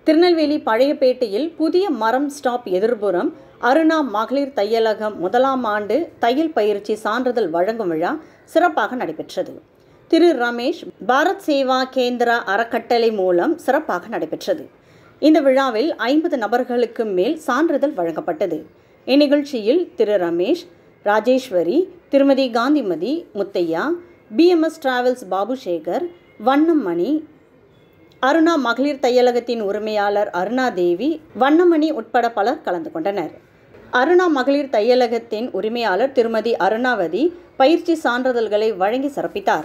திருநெல்வேலி பழையப்பேட்டையில் புதிய மரம் ஸ்டாப் எதிர்புறம் அருணா மகளிர் தையலகம் முதலாம் ஆண்டு தையல் பயிற்சி சான்றிதழ் வழங்கும் விழா சிறப்பாக நடைபெற்றது திரு ரமேஷ் பாரத் சேவா கேந்திரா அறக்கட்டளை மூலம் சிறப்பாக நடைபெற்றது இந்த விழாவில் ஐம்பது நபர்களுக்கு மேல் சான்றிதழ் வழங்கப்பட்டது இந்நிகழ்ச்சியில் திரு ரமேஷ் ராஜேஸ்வரி திருமதி காந்திமதி முத்தையா பிஎம்எஸ் டிராவல்ஸ் பாபுசேகர் வண்ணம்மணி அருணா மகளிர் தையலகத்தின் உரிமையாளர் அருணா தேவி வண்ணமணி உட்பட பலர் கலந்து கொண்டனர் அருணா மகளிர் தையலகத்தின் உரிமையாளர் திருமதி அருணாவதி பயிற்சி சான்றிதழ்களை வழங்கி சிறப்பித்தார்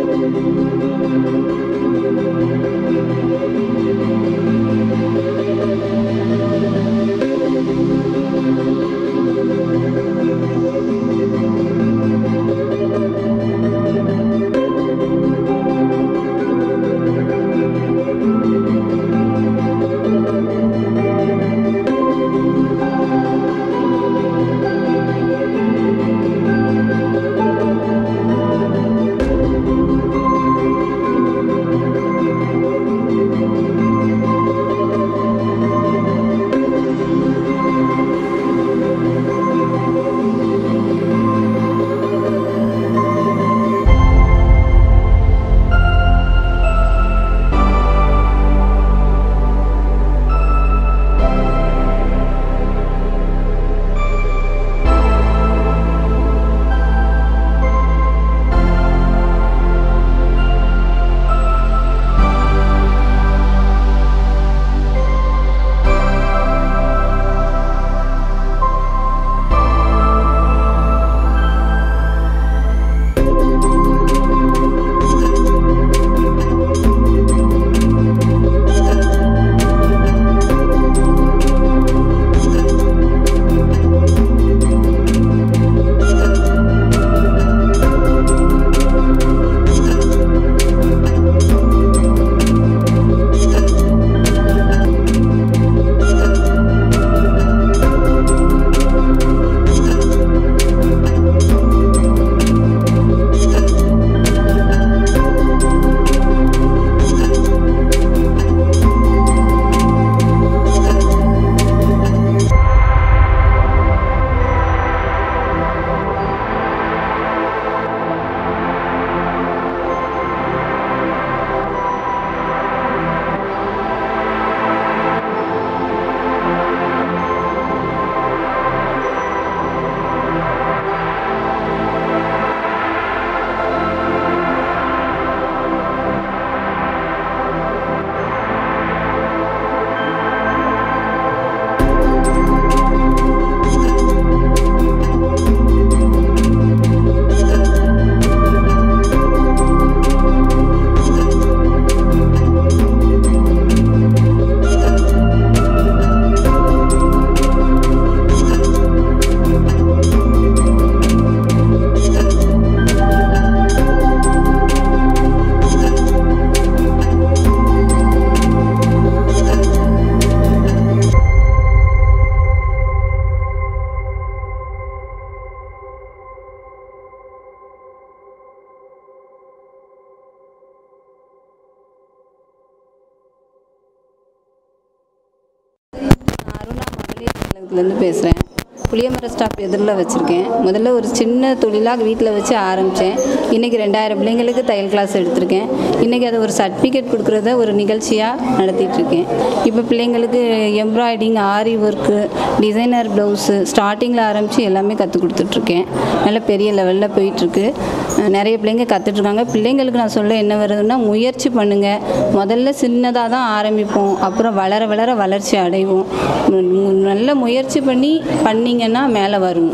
அருணா மகளிர் கழகத்துலேருந்து பேசுகிறேன் புளியமர ஸ்டாப் எதிரில் வச்சுருக்கேன் முதல்ல ஒரு சின்ன தொழிலாக வீட்டில் வச்சு ஆரம்பித்தேன் இன்றைக்கி ரெண்டாயிரம் பிள்ளைங்களுக்கு தையல் கிளாஸ் எடுத்திருக்கேன் இன்றைக்கி அதை ஒரு சர்டிஃபிகேட் கொடுக்குறத ஒரு நிகழ்ச்சியாக நடத்திட்டுருக்கேன் இப்போ பிள்ளைங்களுக்கு embroidery aari work designer blouse ஸ்டார்டிங்கில் ஆரம்பித்து எல்லாமே கற்றுக் கொடுத்துட்ருக்கேன் நல்ல பெரிய லெவலில் போயிட்டுருக்கு நிறைய பிள்ளைங்க கற்றுட்ருக்காங்க பிள்ளைங்களுக்கு நான் சொல்ல என்ன வருதுன்னா முயற்சி பண்ணுங்கள் முதல்ல சின்னதாக தான் ஆரம்பிப்போம் அப்புறம் வளர வளர வளர்ச்சி அடைவோம் உம் உம் நல்ல முயற்சி பண்ணி பண்ணிங்கன்னா மேலே வரும்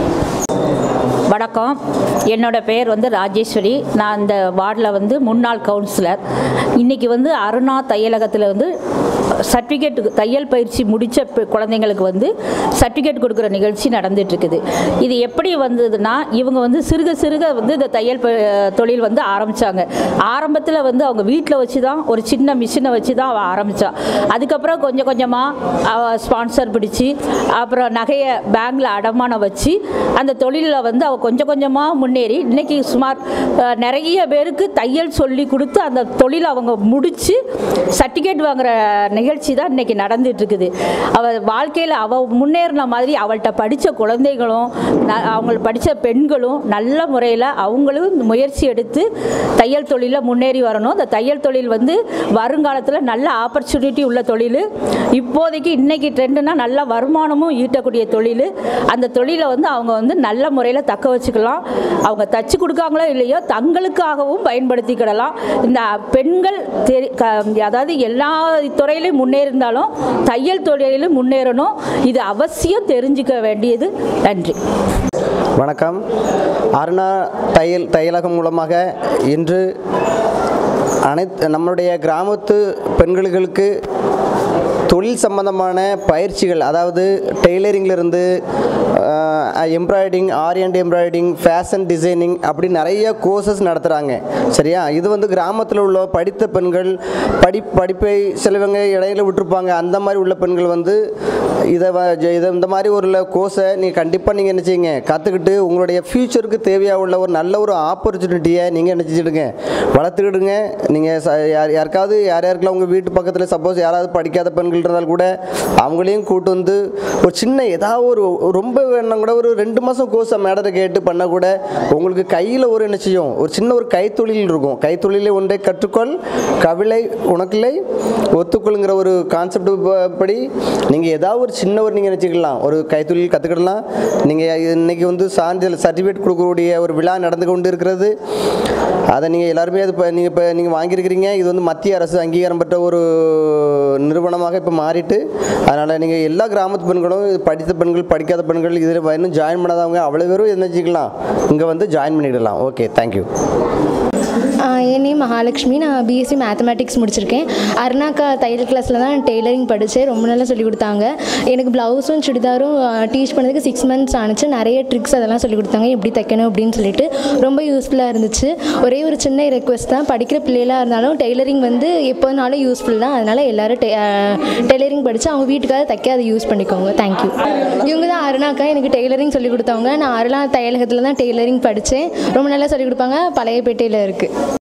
வணக்கம் என்னோட பெயர் வந்து ராஜேஸ்வரி நான் இந்த வார்டில் வந்து முன்னாள் கவுன்சிலர் இன்றைக்கி வந்து அருணா தையலகத்தில் வந்து சர்டிஃபிகேட் தையல் பயிற்சி முடித்த குழந்தைங்களுக்கு வந்து சர்டிஃபிகேட் கொடுக்குற நிகழ்ச்சி நடந்துட்டுருக்குது இது எப்படி வந்ததுன்னா இவங்க வந்து சிறுக சிறுக வந்து இந்த தையல் ப- தொழில் வந்து ஆரம்பித்தாங்க ஆரம்பத்தில் வந்து அவங்க வீட்டில் வச்சு தான் ஒரு சின்ன மிஷினை வச்சு தான் அவள் ஆரம்பித்தா அதுக்கப்புறம் கொஞ்சம் கொஞ்சமாக ஸ்பான்சர் பிடிச்சி அப்புறம் நகையை பேங்கில் அடமானம் வச்சு அந்த தொழிலில் வந்து அவள் கொஞ்சம் கொஞ்சமாக முன்னேறி இன்னைக்கு சுமார் அஹ், நிறைய பேருக்கு தையல் சொல்லி கொடுத்து அந்த தொழிலை அவங்க முடித்து சர்டிஃபிகேட் வாங்குற நிகழ்ச்சி தான் இன்னைக்கு நடந்துட்டு இருக்குது அவள் வாழ்க்கையில் அவள் முன்னேறின மாதிரி அவள்கிட்ட படித்த குழந்தைகளும் ந- அவங்க படித்த பெண்களும் நல்ல முறையில் அவங்களும் இந்த முயற்சி எடுத்து தையல் தொழிலில் முன்னேறி வரணும் இந்த தையல் தொழில் வந்து வருங்காலத்தில் நல்ல ஆப்பர்ச்சுனிட்டி உள்ள தொழில் இப்போதைக்கு இன்னைக்கு ட்ரெண்டுனா நல்ல வருமானமும் ஈட்டக்கூடிய தொழில் அந்த தொழிலை வந்து அவங்க வந்து நல்ல முறையில் தக்க வச்சுக்கலாம் அவங்க தச்சு கொடுக்காங்களோ இல்லையோ தங்களுக்காகவும் பயன்படுத்திக்கிடலாம் இந்த பெண்கள் தெரி க- அதாவது எல்லா துறையிலையும் முன்னேறிந்தாலும் தையல் தொழிலிலும் முன்னேறணும் இது அவசியம் தெரிஞ்சுக்க வேண்டியது நன்றி வணக்கம் அருணா தையல் தையலகம் மூலமாக இன்று அனைத்து நம்மளுடைய கிராமத்து பெண்களுக்கு தொழில் சம்பந்தமான பயிற்சிகள் அதாவது டெய்லரிங்லேருந்து embroidery aari and embroidery fashion designing அப்படி நிறைய கோர்சஸ் நடத்துகிறாங்க சரியா இது வந்து கிராமத்தில் உள்ள படித்த பெண்கள் படி படிப்பை சிலவங்க இடையில விட்டுருப்பாங்க அந்த மாதிரி உள்ள பெண்கள் வந்து இதை வ- ஜ- இதை இந்த மாதிரி ஒரு கோர்ஸை நீங்கள் கண்டிப்பாக நீங்கள் என்ன செய்யுங்க கற்றுக்கிட்டு உங்களுடைய ஃப்யூச்சருக்கு தேவையாக உள்ள ஒரு நல்ல ஒரு ஆப்பர்ச்சுனிட்டியை நீங்கள் என்ன செஞ்சுடுங்க வளர்த்துக்கிடுங்க நீங்கள் ச யார் யாருக்காவது யார் யாருக்கெல்லாம் உங்கள் வீட்டு பக்கத்தில் சப்போஸ் யாராவது படிக்காத பெண்கள் இருந்தால் கூட அவங்களையும் கூட்டு வந்து ஒரு சின்ன ஏதாவது ஒரு ரொம்ப வேணும் கூட ஒரு ரெண்டு மாதம் கோர்ஸை மேடரை கேட்டு பண்ணால் கூட உங்களுக்கு கையில் ஒரு என்ன செய்யும் ஒரு சின்ன ஒரு கைத்தொழில் இருக்கும் கைத்தொழிலை ஒன்றை கற்றுக்கொள் கவிலை உனக்கில்லை ஒத்துக்கொள்ளுங்கிற ஒரு கான்செப்ட் படி நீங்கள் ஏதாவது ஒரு சின்ன ஒரு நீங்கள் நினச்சிக்கலாம் ஒரு கைத்தொழில் கற்றுக்கிடலாம் நீங்கள் இன்னைக்கு வந்து சான்றிதழ் சர்டிஃபிகேட் கொடுக்கக்கூடிய ஒரு விழா நடந்து கொண்டு இருக்கிறது அதை நீங்கள் எல்லாருமே அது இப்போ நீங்கள் இப்போ நீங்கள் வாங்கியிருக்கிறீங்க இது வந்து மத்திய அரசு அங்கீகாரம் பெற்ற ஒரு நிறுவனமாக இப்போ மாறிட்டு அதனால் நீங்கள் எல்லா கிராமத்து பெண்களும் இது படித்த பெண்கள் படிக்காத பெண்கள் இதில் இன்னும் ஜாயின் பண்ணாதவங்க அவ்வளோ பேரும் என்ன செஞ்சுக்கலாம் இங்கே வந்து ஜாயின் பண்ணிடலாம் ஓகே தேங்க்யூ ஆஹ் என் நேம் மகாலட்சுமி நான் பிஎஸ்சி மேத்தமேட்டிக்ஸ் முடிச்சிருக்கேன் அருணாக்கா தையல் கிளாஸில் தான் டெய்லரிங் படித்தேன் ரொம்ப நல்லா சொல்லி கொடுத்தாங்க எனக்கு ப்ளவுஸும் சுடிதாரும் டீச் பண்ணதுக்கு சிக்ஸ் மந்த்ஸ் ஆணுச்சு நிறைய ட்ரிக்ஸ் அதெல்லாம் சொல்லி கொடுத்தாங்க எப்படி தைக்கணும் அப்படின்னு சொல்லிட்டு ரொம்ப யூஸ்ஃபுல்லாக இருந்துச்சு ஒரே ஒரு சின்ன ரெக்வஸ்ட் தான் படிக்கிற பிள்ளைகளாக இருந்தாலும் டெய்லரிங் வந்து எப்போனாலும் யூஸ்ஃபுல் தான் அதனால் எல்லோரும் டெய்லரிங் படித்து அவங்க வீட்டுக்காக தைக்க அதை யூஸ் பண்ணிக்கோங்க தேங்க்யூ இவங்க தான் அருணாக்கா எனக்கு டெய்லரிங் சொல்லி கொடுத்தவங்க நான் அருணா தையலகத்தில் தான் டெய்லரிங் படித்தேன் ரொம்ப நல்லா சொல்லி கொடுப்பாங்க பழையப்பேட்டையில் இருக்குது